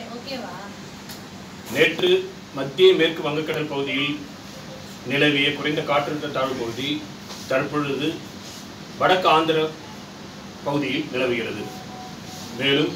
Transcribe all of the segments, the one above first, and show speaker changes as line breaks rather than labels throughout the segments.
ஓகேவா
நேற்று மத்திய மேற்கு வங்கக்கடல் பகுதியில் நிலவிய குறைந்த காற்றழுத்த தாழ்வு பகுதி தற்பொழுது வடக்கு ஆந்திர பகுதியில் நிலவுகிறது மேலும்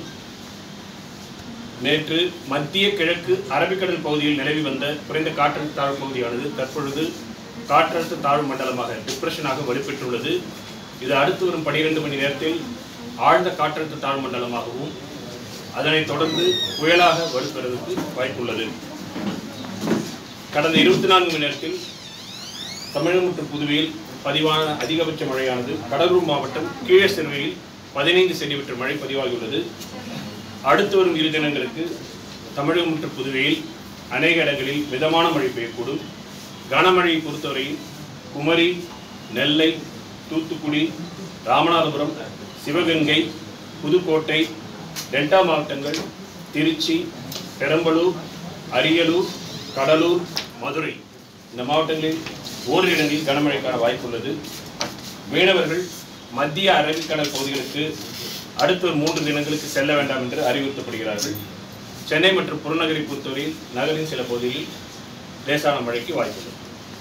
நேற்று மத்திய கிழக்கு அரபிக்கடல் பகுதியில் நிலவி வந்த குறைந்த காற்றழுத்த தாழ்வு பகுதியானது தற்பொழுது காற்றழுத்த தாழ்வு மண்டலமாக டிப்ரெஷனாக வலுப்பெற்றுள்ளது இது அடுத்து வரும் 12 மணி நேரத்தில் ஆழ்ந்த காற்றழுத்த தாழ்வு மண்டலமாகவும் அதனைத் தொடர்ந்து புயலாக வலுப்பெறுவதற்கு வாய்ப்புள்ளது கடந்த இருபத்தி நான்கு மணி நேரத்தில் தமிழகம் மற்றும் புதுவையில் பதிவான அதிகபட்ச மழையானது கடலூர் மாவட்டம் கீழே சிறுவையில் பதினைந்து சென்டிமீட்டர் மழை பதிவாகியுள்ளது அடுத்து வரும் இரு தினங்களுக்கு தமிழகம் மற்றும் புதுவையில் அநேக இடங்களில் மிதமான மழை பெய்யக்கூடும் கனமழையை பொறுத்தவரையில் குமரி நெல்லை தூத்துக்குடி ராமநாதபுரம் சிவகங்கை புதுக்கோட்டை டெல்டா மாவட்டங்கள் திருச்சி பெரம்பலூர் அரியலூர் கடலூர் மதுரை இந்த மாவட்டங்களில் ஓரிரு இடங்களில் கனமழைக்கான வாய்ப்புள்ளது மீனவர்கள் மத்திய அரபிக்கடல் பகுதிகளுக்கு அடுத்த ஒரு மூன்று தினங்களுக்கு செல்ல வேண்டாம் என்று அறிவுறுத்தப்படுகிறார்கள் சென்னை மற்றும் புறநகரை பொறுத்தவரையில் நகரின் சில பகுதிகளில் லேசான மழைக்கு வாய்ப்புள்ளது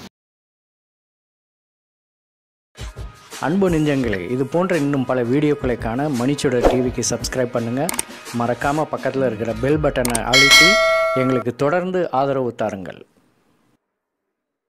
அன்பு நெஞ்சங்களே இது போன்ற இன்னும் பல வீடியோக்களை காண மணிச்சுடர் டிவிக்கு சப்ஸ்கிரைப் பண்ணுங்கள் மறக்காமல் பக்கத்தில் இருக்கிற பெல் பட்டனை அழுத்தி எங்களுக்கு தொடர்ந்து ஆதரவு தாருங்கள்